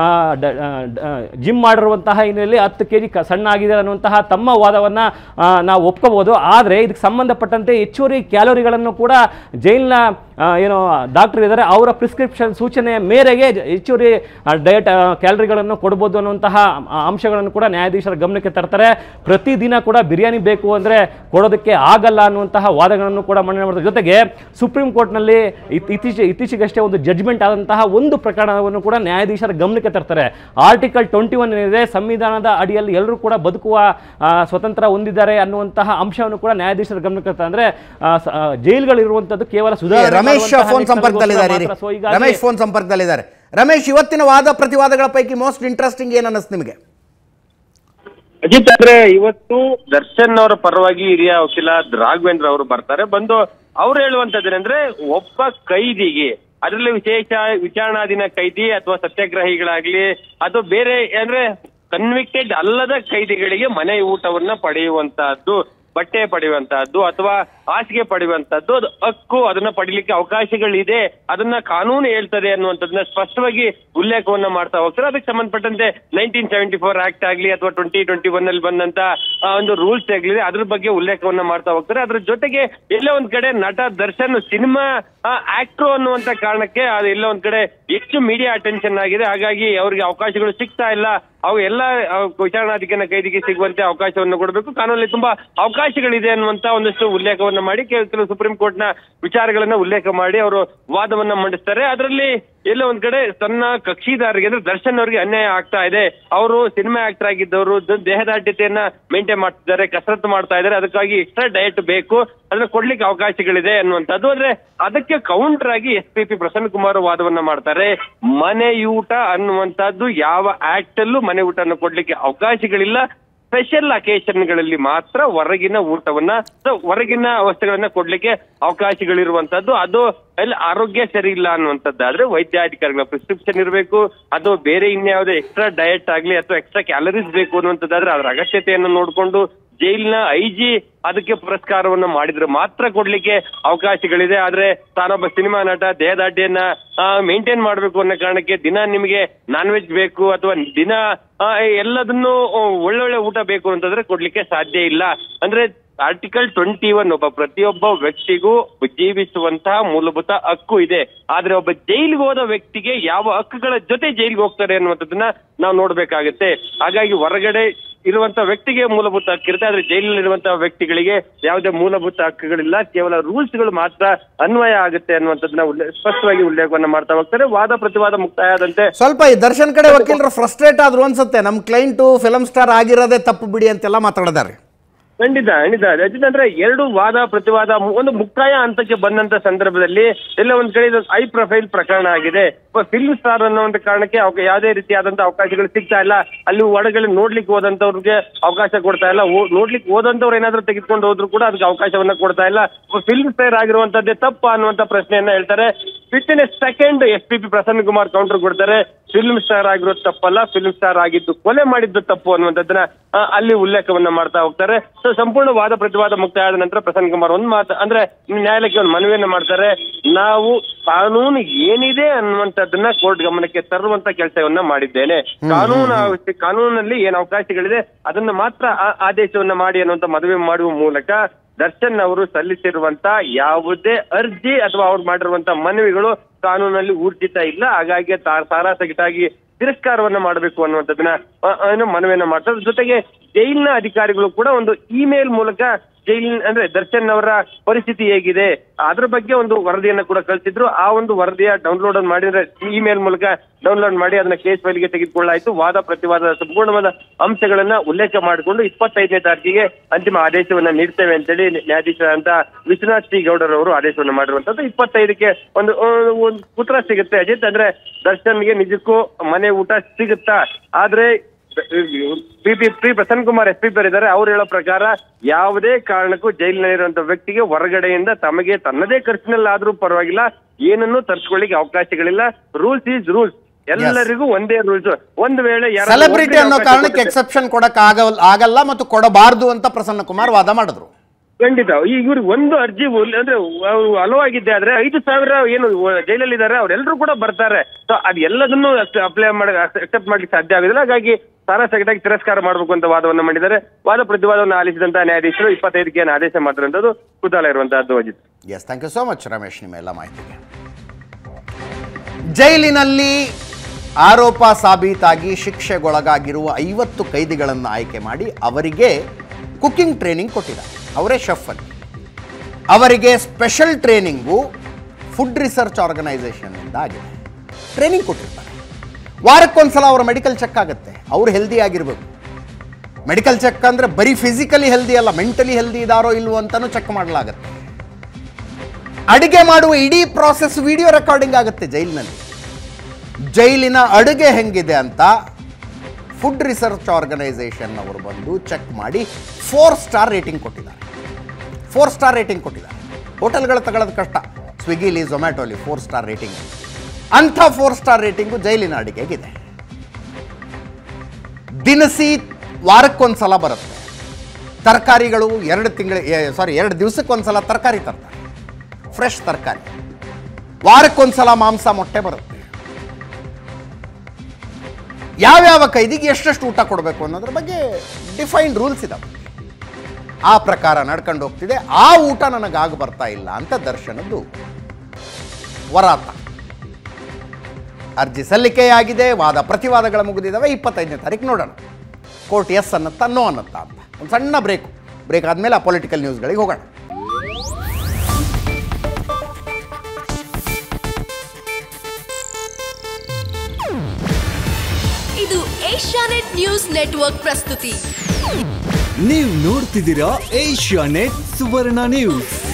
Speaker 2: ಜಿಮ್ ಮಾಡಿರುವಂತಹ ಹಿನ್ನೆಲೆಯಲ್ಲಿ ಹತ್ತು ಕೆ ಜಿ ಸಣ್ಣ ಆಗಿದೆ ಅನ್ನುವಂತಹ ತಮ್ಮ ವಾದವನ್ನು ನಾವು ಒಪ್ಕೋಬೋದು ಆದರೆ ಇದಕ್ಕೆ ಸಂಬಂಧಪಟ್ಟಂತೆ ಹೆಚ್ಚುವರಿ ಕ್ಯಾಲೋರಿಗಳನ್ನು ಕೂಡ ಜೈಲಿನ ಆ, ಏನು ಡಾಕ್ಟರ್ ಇದ್ದಾರೆ ಅವರ ಪ್ರಿಸ್ಕ್ರಿಪ್ಷನ್ ಸೂಚನೆಯ ಮೇರೆಗೆ ಜ- ಹೆಚ್ಚುವರಿ ಡಯಟ್ ಕ್ಯಾಲರಿಗಳನ್ನು ಕೊಡ್ಬೋದು ಅನ್ನುವಂತಹ ಆ, ಅಂಶಗಳನ್ನು ಕೂಡ ನ್ಯಾಯಾಧೀಶರ ಗಮನಕ್ಕೆ ತರ್ತಾರೆ ಪ್ರತಿದಿನ ಕೂಡ ಬಿರಿಯಾನಿ ಬೇಕು ಅಂದರೆ ಕೊಡೋದಕ್ಕೆ ಆಗಲ್ಲ ಅನ್ನುವಂತಹ ವಾದಗಳನ್ನು ಕೂಡ ಮನ್ನಣೆ ಮಾಡ್ತಾರೆ ಜೊತೆಗೆ ಸುಪ್ರೀಂ ಕೋರ್ಟ್ನಲ್ಲಿ ಇತ್- ಇತ್ತೀಚೆ ಇತ್ತೀಚೆಗಷ್ಟೇ ಒಂದು ಜಡ್ಜ್ಮೆಂಟ್ ಆದಂತಹ ಒಂದು ಪ್ರಕರಣವನ್ನು ಕೂಡ ನ್ಯಾಯಾಧೀಶರ ಗಮನಕ್ಕೆ ತರ್ತಾರೆ ಆರ್ಟಿಕಲ್ ಟ್ವೆಂಟಿ ಒನ್ ಏನಿದೆ ಸಂವಿಧಾನದ ಅಡಿಯಲ್ಲಿ ಎಲ್ಲರೂ ಕೂಡ ಬದುಕುವ ಆ, ಸ್ವತಂತ್ರ ಹೊಂದಿದ್ದಾರೆ ಅನ್ನುವಂತಹ ಅಂಶವನ್ನು ಕೂಡ ನ್ಯಾಯಾಧೀಶರ ಗಮನಕ್ಕೆ ತರ್ತಾರೆ ಅಂದರೆ ಜೈಲುಗಳಿರುವಂಥದ್ದು ಕೇವಲ ಸುಧಾರಣೆ
Speaker 1: ರಮೇಶ್
Speaker 2: ಮಾಡುವಂತಹ
Speaker 1: ಫೋನ್
Speaker 2: ನಿಟ್ಟಿನಲ್ಲಿ
Speaker 1: ಸಂಪರ್ಕದಲ್ಲಿದ್ದಾರೆ ಇರಿ.
Speaker 2: ಮಾತ್ರ. So ಹೀಗಾಗಿ-
Speaker 1: ರಮೇಶ್ ಫೋನ್ ಸಂಪರ್ಕದಲ್ಲಿದ್ದಾರೆ ರಮೇಶ್ ಇವತ್ತಿನ ವಾದ ಪ್ರತಿವಾದಗಳ ಪೈಕಿ ಮೋಸ್ಟ್ ಇಂಟ್ರೆಸ್ಟಿಂಗ್ ಏನು ಅನ್ನಿಸ್ತು ನಿಮಗೆ
Speaker 3: ಅಜಿತ್ ಅಂದ್ರೆ ಇವತ್ತು ದರ್ಶನ್ ಅವರ ಪರವಾಗಿ ಹಿರಿಯ ವಕೀಲ ರಾಘವೇಂದ್ರ ಅವರು ಬರ್ತಾರೆ ಬಂದು ಅವ್ರು ಹೇಳುವಂತದ್ದೇನೆಂದ್ರೆ ಒಬ್ಬ ಕೈದಿಗೆ ಅದರಲ್ಲಿ ವಿಶೇಷ ವಿಚಾರಣಾಧೀನ ಕೈದಿ ಅಥವಾ ಸತ್ಯಾಗ್ರಹಿಗಳಾಗ್ಲಿ ಅಥವಾ ಬೇರೆ ಅಂದ್ರೆ ಕನ್ವಿಕ್ಟೆಡ್ ಅಲ್ಲದ ಕೈದಿಗಳಿಗೆ ಮನೆ ಊಟವನ್ನ ಪಡೆಯುವಂತಹದ್ದು ಬಟ್ಟೆ ಪಡೆಯುವಂತಹದ್ದು ಅಥವಾ ಹಾಸಿಗೆ ಪಡೆಯುವಂತಹದ್ದು ಅದು ಹಕ್ಕು ಅದನ್ನ ಪಡಿಲಿಕ್ಕೆ ಅವಕಾಶಗಳಿದೆ ಅದನ್ನ ಕಾನೂನು ಹೇಳ್ತದೆ ಅನ್ನುವಂಥದ್ದನ್ನ ಸ್ಪಷ್ಟವಾಗಿ ಉಲ್ಲೇಖವನ್ನ ಮಾಡ್ತಾ ಹೋಗ್ತಾರೆ ಅದಕ್ಕೆ ಸಂಬಂಧಪಟ್ಟಂತೆ ನೈನ್ಟೀನ್ ಸೆವೆಂಟಿ ಫೋರ್ ಆಕ್ಟ್ ಆಗ್ಲಿ ಅಥವಾ ಟ್ವೆಂಟಿ ಟ್ವೆಂಟಿ ಒನ್ ಅಲ್ಲಿ ಬಂದಂತ ಆ, ಒಂದು ರೂಲ್ಸ್ ಆಗ್ಲಿ ಅದ್ರ ಬಗ್ಗೆ ಉಲ್ಲೇಖವನ್ನ ಮಾಡ್ತಾ ಹೋಗ್ತಾರೆ ಅದ್ರ ಜೊತೆಗೆ ಎಲ್ಲೋ ಒಂದ್ ಕಡೆ ನಟ ದರ್ಶನ್ ಸಿನಿಮಾ ಆಕ್ಟ್ರು ಅನ್ನುವಂತ ಕಾರಣಕ್ಕೆ ಅದು ಎಲ್ಲೋ ಒಂದ್ ಕಡೆ ಹೆಚ್ಚು ಮೀಡಿಯಾ ಅಟೆನ್ಷನ್ ಆಗಿದೆ ಹಾಗಾಗಿ ಅವ್ರಿಗೆ ಅವಕಾಶಗಳು ಸಿಗ್ತಾ ಇಲ್ಲ ಅವು ಎಲ್ಲ ಆ, ವಿಚಾರಣಾಧಿಕರಣ ಕೈದಿಗೆ ಸಿಗುವಂತೆ ಅವಕಾಶವನ್ನು ಕೊಡಬೇಕು ಕಾನೂನಲ್ಲಿ ತುಂಬಾ ಅವಕಾಶಗಳಿದೆ ಅನ್ನುವಂತ ಒಂದಷ್ಟು ಉಲ್ಲೇಖವನ್ನ ಮಾಡಿ ಕೆಲ- ಕೆಲವು ಸುಪ್ರೀಂ ಕೋರ್ಟ್ ನ ವಿಚಾರಗಳನ್ನ ಉಲ್ಲೇಖ ಮಾಡಿ ಅವರು ವಾದವನ್ನ ಮಂಡಿಸ್ತಾರೆ ಅದರಲ್ಲಿ ಎಲ್ಲ ಒಂದ್ ಕಡೆ ತನ್ನ ಕಕ್ಷಿದಾರರಿಗೆ ಅಂದ್ರೆ ದರ್ಶನ್ ಅವರಿಗೆ ಅನ್ಯಾಯ ಆಗ್ತಾ ಇದೆ ಅವರು ಸಿನಿಮಾ ಆಕ್ಟರ್ ಆಗಿದ್ದವರು ದ- ದೇಹದಾಢ್ಯತೆಯನ್ನ ಮೇಂಟೈನ್ ಮಾಡ್ತಿದ್ದಾರೆ ಕಸರತ್ತು ಮಾಡ್ತಾ ಇದ್ದಾರೆ ಅದಕ್ಕಾಗಿ ಎಕ್ಸ್ಟ್ರಾ ಡಯಟ್ ಬೇಕು ಅದನ್ನ ಕೊಡ್ಲಿಕ್ಕೆ ಅವಕಾಶಗಳಿದೆ ಅನ್ನುವಂಥದ್ದು ಅಂದ್ರೆ ಅದಕ್ಕೆ ಕೌಂಟರ್ ಆಗಿ S P P Prasanna Kumar ವಾದವನ್ನ ಮಾಡ್ತಾರೆ ಮನೆಯೂಟ ಅನ್ನುವಂಥದ್ದು ಯಾವ ಆಕ್ಟ್ ಅಲ್ಲೂ ಮನೆ ಊಟವನ್ನು ಕೊಡ್ಲಿಕ್ಕೆ ಅವಕಾಶಗಳಿಲ್ಲ ಸ್ಪೆಷಲ್ ಅಕೇಶನ್ಗಳಲ್ಲಿ ಮಾತ್ರ ಹೊರಗಿನ ಊಟವನ್ನ so ಹೊರಗಿನ ವಸ್ತುಗಳನ್ನ ಕೊಡ್ಲಿಕ್ಕೆ ಅವಕಾಶಗಳಿರುವಂತದ್ದು ಅದು ಅಲ್ಲಿ ಆರೋಗ್ಯ ಸರಿ ಇಲ್ಲ ಅನ್ನುವಂಥದ್ದಾದ್ರೆ ವೈದ್ಯಾಧಿಕಾರಿಗಳ ಪ್ರಿಸ್ಕ್ರಿಪ್ಷನ್ ಇರಬೇಕು ಅದು ಬೇರೆ ಇನ್ಯಾವುದೇ ಎಕ್ಸ್ಟ್ರಾ ಡಯಟ್ ಆಗ್ಲಿ ಅಥವಾ ಎಕ್ಸ್ಟ್ರಾ ಕ್ಯಾಲರೀಸ್ ಬೇಕು ಅನ್ನುವಂಥದ್ದಾದ್ರೆ ಅದರ ಅಗತ್ಯತೆಯನ್ನು ನೋಡಿಕೊಂಡು ಜೈಲಿನ ಐಜಿ ಅದಕ್ಕೆ ಪುರಸ್ಕಾರವನ್ನು ಮಾಡಿದ್ರೆ ಮಾತ್ರ ಕೊಡ್ಲಿಕ್ಕೆ ಅವಕಾಶಗಳಿದೆ ಆದ್ರೆ ತಾನೊಬ್ಬ ಸಿನಿಮಾ ನಟ ದೇಹದಾಢ್ಯನ್ನ ಮೇಂಟೈನ್ ಮಾಡಬೇಕು ಅನ್ನೋ ಕಾರಣಕ್ಕೆ ದಿನ ನಿಮಗೆ ನಾನ್ ವೆಜ್ ಬೇಕು ಅಥವಾ ದಿನ ಆ, ಎಲ್ಲದನ್ನು ಆ, ಒಳ್ಳೊಳ್ಳೆ ಊಟ ಬೇಕು ಅಂತಂದ್ರೆ ಕೊಡ್ಲಿಕ್ಕೆ ಸಾಧ್ಯ ಇಲ್ಲ ಅಂದ್ರೆ ಆರ್ಟಿಕಲ್ ಟ್ವೆಂಟಿ ಒನ್ ಒಬ್ಬ ಪ್ರತಿಯೊಬ್ಬ ವ್ಯಕ್ತಿಗೂ ಜೀವಿಸುವಂತಹ ಮೂಲಭೂತ ಹಕ್ಕು ಇದೆ ಆದ್ರೆ ಒಬ್ಬ ಜೈಲಿಗೆ ಹೋದ ವ್ಯಕ್ತಿಗೆ ಯಾವ ಹಕ್ಕುಗಳ ಜೊತೆ ಜೈಲಿಗೆ ಹೋಗ್ತಾರೆ ಅನ್ನುವಂಥದ್ದನ್ನ ನಾವು ನೋಡ್ಬೇಕಾಗತ್ತೆ ಹಾಗಾಗಿ ಹೊರಗಡೆ ಇರುವಂತ ವ್ಯಕ್ತಿಗೆ ಮೂಲಭೂತ ಹಕ್ಕಿರುತ್ತೆ ಆದ್ರೆ ಜೈಲಿನಲ್ಲಿರುವಂತಹ ವ್ಯಕ್ತಿಗಳಿಗೆ ಯಾವುದೇ ಮೂಲಭೂತ ಹಕ್ಕುಗಳಿಲ್ಲ ಕೇವಲ ರೂಲ್ಸ್ಗಳು ಮಾತ್ರ ಅನ್ವಯ ಆಗುತ್ತೆ ಅನ್ನುವಂಥದ್ದನ್ನ ಉಲ್ಲೆ- ಸ್ಪಷ್ಟವಾಗಿ ಉಲ್ಲೇಖವನ್ನ ಮಾಡ್ತಾ ಹೋಗ್ತಾರೆ ವಾದ ಪ್ರತಿವಾದ ಮುಕ್ತಾಯ ಆದಂತೆ
Speaker 1: ಸ್ವಲ್ಪ ಈ ದರ್ಶನ್ ಕಡೆ ವಕೀಲರು ಫ್ರಸ್ಟ್ರೇಟ್ ಆದ್ರು ಅನ್ಸುತ್ತೆ ನಮ್ಮ ಕ್ಲೈಂಟು ಫಿಲಮ್ ಸ್ಟಾರ್ ಆಗಿರೋದೇ ತಪ್ಪು ಬಿಡಿ ಅಂತೆಲ್ಲ ಮಾತಾಡಿದ್ದಾರೆ
Speaker 3: ಖಂಡಿತ ಖಂಡಿತ ರಜಿತ್ ಅಂದ್ರೆ ಎರಡು ವಾದ ಪ್ರತಿವಾದ ಮು- ಒಂದು ಮುಕ್ತಾಯ ಹಂತಕ್ಕೆ ಬಂದಂತ ಸಂದರ್ಭದಲ್ಲಿ ಎಲ್ಲ ಒಂದ್ ಕಡೆ ಇದು ಹೈ ಪ್ರೊಫೈಲ್ ಪ್ರಕರಣ ಆಗಿದೆ ಒಬ್ಬ ಫಿಲ್ಮ್ ಸ್ಟಾರ್ ಅನ್ನೋ ಒಂದು ಕಾರಣಕ್ಕೆ ಅವ್ರಿಗೆ ಯಾವುದೇ ರೀತಿಯಾದಂತ ಅವಕಾಶಗಳು ಸಿಗ್ತಾ ಇಲ್ಲ ಅಲ್ಲಿ ಒಳಗಡೆ ನೋಡ್ಲಿಕ್ಕೆ ಹೋದಂತವ್ರಿಗೆ ಅವಕಾಶ ಕೊಡ್ತಾ ಇಲ್ಲ ಓ- ನೋಡ್ಲಿಕ್ಕೆ ಹೋದಂತವ್ರು ಏನಾದ್ರೂ ತೆಗೆದುಕೊಂಡು ಹೋದ್ರು ಕೂಡ ಅದಕ್ಕೆ ಅವಕಾಶವನ್ನ ಕೊಡ್ತಾ ಇಲ್ಲ ಒಬ್ಬ ಫಿಲ್ಮ್ ಸ್ಟಾರ್ ಆಗಿರುವಂತದ್ದೇ ತಪ್ಪ ಅನ್ನುವಂತ ಪ್ರಶ್ನೆಯನ್ನ ಹೇಳ್ತಾರೆ within a second S P P Prasanna Kumar counter ಕೊಡ್ತಾರೆ ಫಿಲ್ಮ್ ಸ್ಟಾರ್ ಆಗಿರೋದು ತಪ್ಪಲ್ಲ ಫಿಲ್ಮ್ ಸ್ಟಾರ್ ಆಗಿದ್ದು ಕೊಲೆ ಮಾಡಿದ್ದು ತಪ್ಪು ಅನ್ನುವಂಥದ್ದನ್ನ ಆ, ಅಲ್ಲಿ ಉಲ್ಲೇಖವನ್ನ ಮಾಡ್ತಾ ಹೋಗ್ತಾರೆ ಸೊ ಸಂಪೂರ್ಣ ವಾದ ಪ್ರತಿವಾದ ಮುಕ್ತಾಯ ಆದ ನಂತರ ಪ್ರಸನ್ನ ಕುಮಾರ್ ಒಂದು ಮಾತು ಅಂದ್ರೆ ನ್ಯಾಯಾಲಯಕ್ಕೆ ಒಂದು ಮನವಿಯನ್ನ ಮಾಡ್ತಾರೆ ನಾವು ಕಾನೂನು ಏನಿದೆ ಅನ್ನುವಂಥದ್ದನ್ನ ಕೋರ್ಟ್ ಗಮನಕ್ಕೆ ತರುವಂತ ಕೆಲಸವನ್ನ ಮಾಡಿದ್ದೇನೆ ಕಾನೂನು ಕಾನೂನಲ್ಲಿ ಏನ್ ಅವಕಾಶಗಳಿದೆ ಅದನ್ನ ಮಾತ್ರ ಆ- ಆದೇಶವನ್ನ ಮಾಡಿ ಅನ್ನುವಂತ ಮದುವೆ ಮಾಡುವ ಮೂಲಕ ದರ್ಶನ್ ಅವರು ಸಲ್ಲಿಸಿರುವಂತ ಯಾವುದೇ ಅರ್ಜಿ ಅಥವಾ ಅವ್ರು ಮಾಡಿರುವಂತ ಮನವಿಗಳು ಕಾನೂನಲ್ಲಿ ಊರ್ಜಿತ ಇಲ್ಲ ಹಾಗಾಗಿ ತಾ- ಸಾರಾಸಗಟಾಗಿ ತಿರಸ್ಕಾರವನ್ನ ಮಾಡಬೇಕು ಅನ್ನುವಂಥದ್ದನ್ನ ಆ, ಆ, ಏನು ಮನವಿಯನ್ನ ಮಾಡ್ತಾರೆ ಜೊತೆಗೆ ಜೈಲಿನ ಅಧಿಕಾರಿಗಳು ಕೂಡ ಒಂದು ಇಮೇಲ್ ಮೂಲಕ ಜೈಲ್ ಅಂದ್ರೆ ದರ್ಶನ್ ಅವರ ಪರಿಸ್ಥಿತಿ ಹೇಗಿದೆ ಅದ್ರ ಬಗ್ಗೆ ಒಂದು ವರದಿಯನ್ನ ಕೂಡ ಕಳಿಸಿದ್ರು ಆ ಒಂದು ವರದಿಯ ಡೌನ್ಲೋಡ್ ಮಾಡಿದ್ರೆ ಇಮೇಲ್ ಮೂಲಕ ಡೌನ್ಲೋಡ್ ಮಾಡಿ ಅದನ್ನ ಕೇಸ್ ಫೈಲ್ಗೆ ತೆಗೆದುಕೊಳ್ಳಾಯ್ತು ವಾದ ಪ್ರತಿವಾದದ ಸಂಪೂರ್ಣವಾದ ಅಂಶಗಳನ್ನ ಉಲ್ಲೇಖ ಮಾಡಿಕೊಂಡು ಇಪ್ಪತ್ತೈದನೇ ತಾರೀಕಿಗೆ ಅಂತಿಮ ಆದೇಶವನ್ನ ನೀಡ್ತೇವೆ ಅಂತೇಳಿ ನ್ಯಾಯಾಧೀಶರಾದಂತ ವಿಶ್ವನಾಥ್ ಸಿ ಗೌಡರ್ ಅವರು ಆದೇಶವನ್ನ ಮಾಡಿರುವಂತದ್ದು ಇಪ್ಪತ್ತೈದಕ್ಕೆ ಒಂದು ಒಂದು ಉತ್ತರ ಸಿಗುತ್ತೆ ಅಜಿತ್ ಅಂದ್ರೆ ದರ್ಶನ್ಗೆ ನಿಜಕ್ಕೂ ಮನೆ ಊಟ ಸಿಗುತ್ತಾ ಆದ್ರೆ P P P Prasanna Kumar S P P ಇದ್ದಾರೆ ಅವ್ರು ಹೇಳೋ ಪ್ರಕಾರ ಯಾವುದೇ ಕಾರಣಕ್ಕೂ ಜೈಲಿನಲ್ಲಿರುವಂತ ವ್ಯಕ್ತಿಗೆ ಹೊರಗಡೆಯಿಂದ ತಮಗೆ ತನ್ನದೇ ಖರ್ಚಿನಲ್ಲಾದ್ರೂ ಪರವಾಗಿಲ್ಲ ಏನನ್ನೂ ತರಿಸ್ಕೊಳ್ಳಿಕ್ಕೆ ಅವಕಾಶಗಳಿಲ್ಲ ರೂಲ್ಸ್ ಈಸ್ ರೂಲ್ಸ್ ಎಲ್ಲರಿಗೂ ಒಂದೇ ರೂಲ್ಸ್ ಒಂದು ವೇಳೆ ಯಾರಾದ್ರೂ
Speaker 1: ಸೆಲೆಬ್ರಿಟಿ
Speaker 3: ಒಬ್ರಿಗೆ
Speaker 1: ಅನ್ನೋ
Speaker 3: ಅವಕಾಶ
Speaker 1: ಕಾರಣಕ್ಕೆ
Speaker 3: ಕೊಟ್ಟಿದ್ರೆ-
Speaker 1: ಎಕ್ಸೆಪ್ಷನ್ ಕೊಡಕ್ ಆಗಲ್ ಆಗಲ್ಲ ಮತ್ತು ಕೊಡಬಾರ್ದು ಅಂತ ಪ್ರಸನ್ನ ಕುಮಾರ್ ವಾದ ಮಾಡಿದ್ರು
Speaker 3: ಖಂಡಿತ ಈ ಇವ್ರಿಗೆ ಒಂದು ಅರ್ಜಿ ಉಲ್- ಅಂದ್ರೆ ಅವರು ಹಲವಾಗಿದ್ದೆ ಆದ್ರೆ ಐದು ಸಾವಿರ ಏನು ಜೈಲಲ್ಲಿ ಇದ್ದಾರೆ ಅವರೆಲ್ಲರೂ ಕೂಡ ಬರ್ತಾರೆ ಸೊ ಅದ್ ಎಲ್ಲದನ್ನು ಅಪ್ಲೈ ಮಾಡಿ ಅಕ್ಸೆಪ್ಟ್ ಮಾಡ್ಲಿಕ್ಕೆ ಸಾಧ್ಯ ಆಗುದಿಲ್ಲ ಹಾಗಾಗಿ ಸಾರಾ ಸಗಟಾಗಿ ತಿರಸ್ಕಾರ ಮಾಡಬೇಕು ಅಂತ ವಾದವನ್ನ ಮಾಡಿದ್ದಾರೆ ವಾದ ಪ್ರತಿವಾದವನ್ನು ಆಲಿಸಿದಂತ ನ್ಯಾಯಾಧೀಶರು ಇಪ್ಪತ್ತೈದಕ್ಕೆ ಏನು ಆದೇಶ ಮಾಡಿರುವಂತದ್ದು ಕುತೂಹಲ ಇರುವಂತಹದ್ದು Ajit
Speaker 1: S thank you so much Ramesh ನಿಮ್ಮ ಎಲ್ಲ ಮಾಹಿತಿಗೆ ಜೈಲಿನಲ್ಲಿ ಆರೋಪ ಸಾಬೀತಾಗಿ ಶಿಕ್ಷೆಗೊಳಗಾಗಿರುವ ಐವತ್ತು ಕೈದಿಗಳನ್ನು ಆಯ್ಕೆ ಮಾಡಿ ಅವರಿಗೆ ಕುಕಿಂಗ್ ಟ್ರೈನಿಂಗ್ ಕೊಟ್ಟಿದ್ದಾರೆ ಅವರೇ ಶೆಫ್ ಅಲ್ಲಿ ಅವರಿಗೆ ಸ್ಪೆಷಲ್ ಟ್ರೈನಿಂಗು ಫುಡ್ ರಿಸರ್ಚ್ ಆರ್ಗನೈಸೇಷನ್ನಿಂದ ಆಗಿದೆ ಟ್ರೈನಿಂಗ್ ಕೊಟ್ಟಿರ್ತಾರೆ ವಾರಕ್ಕೊಂದ್ಸಲ ಅವರ ಮೆಡಿಕಲ್ ಚೆಕ್ ಆಗುತ್ತೆ ಅವರು ಹೆಲ್ದಿ ಆಗಿರಬೇಕು ಮೆಡಿಕಲ್ ಚೆಕ್ ಅಂದರೆ ಬರೀ ಫಿಸಿಕಲಿ ಹೆಲ್ದಿ ಅಲ್ಲ ಮೆಂಟಲಿ ಹೆಲ್ದಿ ಇದಾರೋ ಇಲ್ವೋ ಅಂತಲೂ ಚೆಕ್ ಮಾಡಲಾಗುತ್ತೆ ಅಡುಗೆ ಮಾಡುವ ಇಡೀ ಪ್ರಾಸೆಸ್ ವಿಡಿಯೋ ರೆಕಾರ್ಡಿಂಗ್ ಆಗುತ್ತೆ ಜೈಲಿನಲ್ಲಿ ಜೈಲಿನ ಅಡುಗೆ ಹೆಂಗಿದೆ ಅಂತ ಫುಡ್ ರಿಸರ್ಚ್ ಆರ್ಗನೈಸೇಷನ್ ಅವರು ಬಂದು ಚೆಕ್ ಮಾಡಿ ಫೋರ್ ಸ್ಟಾರ್ ರೇಟಿಂಗ್ ಕೊಟ್ಟಿದ್ದಾರೆ ಫೋರ್ ಸ್ಟಾರ್ ರೇಟಿಂಗ್ ಕೊಟ್ಟಿದ್ದಾರೆ ಹೋಟೆಲ್ಗಳು ತಗೊಳ್ಳೋದು ಕಷ್ಟ ಸ್ವಿಗ್ಗಿಲಿ ಝೊಮ್ಯಾಟೋಲಿ ಫೋರ್ ಸ್ಟಾರ್ ರೇಟಿಂಗ್ ಅಂಥ ಫೋರ್ ಸ್ಟಾರ್ ರೇಟಿಂಗು ಜೈಲಿನ ಅಡುಗೆಗಿದೆ ದಿನಸಿ ವಾರಕ್ಕೊಂದ್ಸಲ ಬರುತ್ತೆ ತರಕಾರಿಗಳು ಎರಡು ತಿಂಗಳ ಸಾರಿ ಎರಡು ದಿವಸಕ್ಕೊಂದ್ಸಲ ತರಕಾರಿ ತರ್ತಾರೆ ಫ್ರೆಶ್ ತರಕಾರಿ ವಾರಕ್ಕೊಂದ್ಸಲ ಮಾಂಸ ಮೊಟ್ಟೆ ಬರುತ್ತೆ ಯಾವ್ಯಾವ ಕೈದಿಗೆ ಎಷ್ಟೆಷ್ಟು ಊಟ ಕೊಡಬೇಕು ಅನ್ನೋದ್ರ ಬಗ್ಗೆ ಡಿಫೈನ್ಡ್ ರೂಲ್ಸ್ ಇದಾವೆ ಆ ಪ್ರಕಾರ ನಡ್ಕೊಂಡು ಹೋಗ್ತಿದೆ ಆ ಊಟ ನನಗಾಗ ಬರ್ತಾ ಇಲ್ಲ ಅಂತ ದರ್ಶನದ್ದು ವರಾತ ಅರ್ಜಿ ಸಲ್ಲಿಕೆಯಾಗಿದೆ ವಾದ ಪ್ರತಿವಾದಗಳ ಮುಗಿದಿದ್ದಾವೆ ಇಪ್ಪತ್ತೈದನೇ ತಾರೀಕು ನೋಡೋಣ ಕೋರ್ಟ್ ಎಸ್ ಅನ್ನತ್ತಾ ನೋ ಅನ್ನತ್ತಾ ಅಂತ ಒಂದು ಸಣ್ಣ ಬ್ರೇಕ್ ಬ್ರೇಕ್ ಆದಮೇಲೆ ಆ ಪೊಲಿಟಿಕಲ್ ನ್ಯೂಸ್ಗಳಿಗೆ ಹೋಗೋಣ
Speaker 4: ಇದು ಏಷ್ಯಾನೆಟ್ ನ್ಯೂಸ್ ನೆಟ್ವರ್ಕ್ ಪ್ರಸ್ತುತಿ
Speaker 5: ನೀವು ನೋಡ್ತಿದ್ದೀರಾ ಏಷ್ಯಾ ನೆಟ್ ಸುವರ್ಣ ನ್ಯೂಸ್